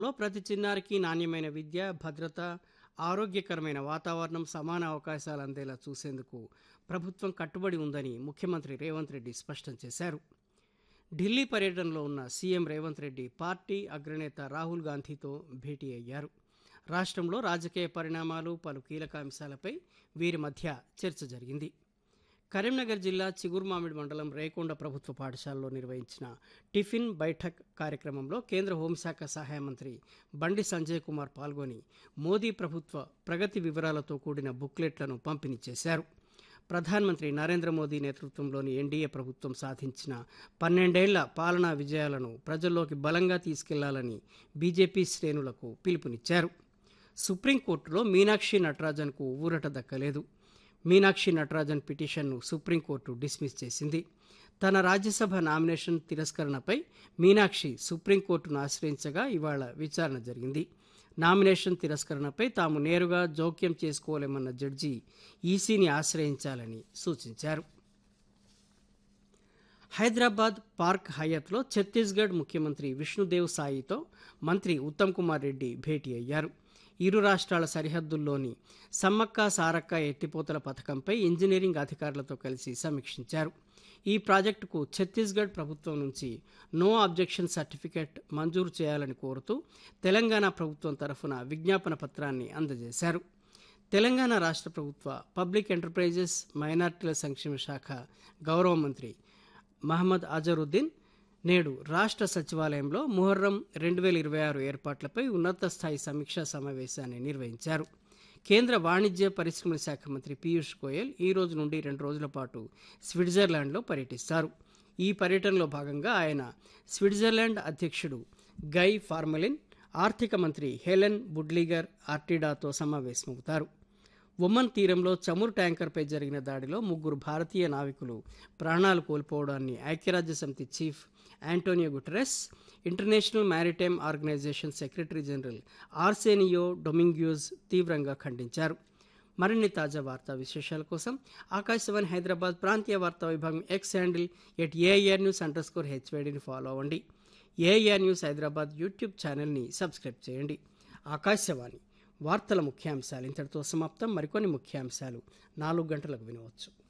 లో ప్రతి చిన్నారికి నాణ్యమైన విద్య భద్రత ఆరోగ్యకరమైన వాతావరణం సమాన అవకాశాలు అందేలా చూసేందుకు ప్రభుత్వం కట్టుబడి ఉందని ముఖ్యమంత్రి రేవంత్ రెడ్డి స్పష్టం చేశారు ఢిల్లీ పర్యటనలో ఉన్న సీఎం రేవంత్ రెడ్డి పార్టీ అగ్రనేత రాహుల్ గాంధీతో భేటీ అయ్యారు రాష్ట్రంలో రాజకీయ పరిణామాలు పలు కీలక అంశాలపై వీరి మధ్య చర్చ జరిగింది కరీంనగర్ జిల్లా చిగురుమామిడి మండలం రేకొండ ప్రభుత్వ పాఠశాలలో నిర్వహించిన టిఫిన్ బైఠక్ కార్యక్రమంలో కేంద్ర హోంశాఖ సహాయ మంత్రి బండి సంజయ్ కుమార్ పాల్గొని మోదీ ప్రభుత్వ ప్రగతి వివరాలతో కూడిన బుక్లెట్లను పంపిణీ చేశారు ప్రధానమంత్రి నరేంద్ర మోదీ నేతృత్వంలోని ఎన్డీఏ ప్రభుత్వం సాధించిన పన్నెండేళ్ల పాలనా విజయాలను ప్రజల్లోకి బలంగా తీసుకెళ్లాలని బీజేపీ శ్రేణులకు పిలుపునిచ్చారు సుప్రీంకోర్టులో మీనాక్షి నటరాజన్కు ఊరట దక్కలేదు మీనాక్షి నటరాజన్ పిటిషన్ను సుప్రీంకోర్టు డిస్మిస్ చేసింది తన రాజ్యసభ నామినేషన్ తిరస్కరణపై మీనాక్షి సుప్రీంకోర్టును ఆశ్రయించగా ఇవాళ విచారణ జరిగింది నామినేషన్ తిరస్కరణపై తాము నేరుగా జోక్యం చేసుకోలేమన్న జడ్జి ఈసీని ఆశ్రయించాలని సూచించారు హైదరాబాద్ పార్క్ హయత్లో ఛత్తీస్గఢ్ ముఖ్యమంత్రి విష్ణుదేవ్ సాయితో మంత్రి ఉత్తమ్ కుమార్ రెడ్డి భేటీ అయ్యారు ఇరు రాష్ట్రాల సరిహద్దుల్లోని సమ్మక్క సారక్క ఎత్తిపోతల పథకంపై ఇంజనీరింగ్ అధికారులతో కలిసి సమీక్షించారు ఈ ప్రాజెక్టుకు ఛత్తీస్గఢ్ ప్రభుత్వం నుంచి నో అబ్జెక్షన్ సర్టిఫికెట్ మంజూరు చేయాలని కోరుతూ తెలంగాణ ప్రభుత్వం తరఫున విజ్ఞాపన పత్రాన్ని అందజేశారు తెలంగాణ రాష్ట్ర ప్రభుత్వ పబ్లిక్ ఎంటర్ప్రైజెస్ మైనార్టీల సంక్షేమ శాఖ గౌరవ మంత్రి మహమ్మద్ అజరుద్దీన్ నేడు రాష్ట్ర సచివాలయంలో ముహర్రం రెండు వేల ఇరవై ఆరు ఏర్పాట్లపై ఉన్నత స్థాయి సమీక్షా సమావేశాన్ని నిర్వహించారు కేంద్ర వాణిజ్య పరిశ్రమల శాఖ మంత్రి పీయూష్ గోయల్ ఈ రోజు నుండి రెండు రోజుల పాటు స్విట్జర్లాండ్లో పర్యటిస్తారు ఈ పర్యటనలో భాగంగా ఆయన స్విట్జర్లాండ్ అధ్యక్షుడు గై ఫార్మలిన్ ఆర్థిక మంత్రి హెలెన్ బుడ్లిగర్ ఆర్టిడాతో సమావేశమవుతారు ఒమన్ తీరంలో చమురు ట్యాంకర్పై జరిగిన దాడిలో ముగ్గురు భారతీయ నావికులు ప్రాణాలు కోల్పోవడాన్ని ఐక్యరాజ్య సమితి chief Antonio Guterres international maritime organisation secretary general Arsenio Dominguez తీవ్రంగా ఖండించారు మరిన్ని తాజా వార్తా విశేషాల కోసం ఆకాశవాణి హైదరాబాద్ ప్రాంతీయ వార్తా విభాగం X handle at AIR news underscore హెచ్వేడిని ఫాలో అవ్వండి ఏఐఆర్ న్యూస్ హైదరాబాద్ యూట్యూబ్ ఛానల్ని సబ్స్క్రైబ్ చేయండి ఆకాశవాణి వార్తల ముఖ్యాంశాలు ఇంతటితో సమాప్తం మరికొన్ని ముఖ్యాంశాలు నాలుగు గంటలకు వినవచ్చు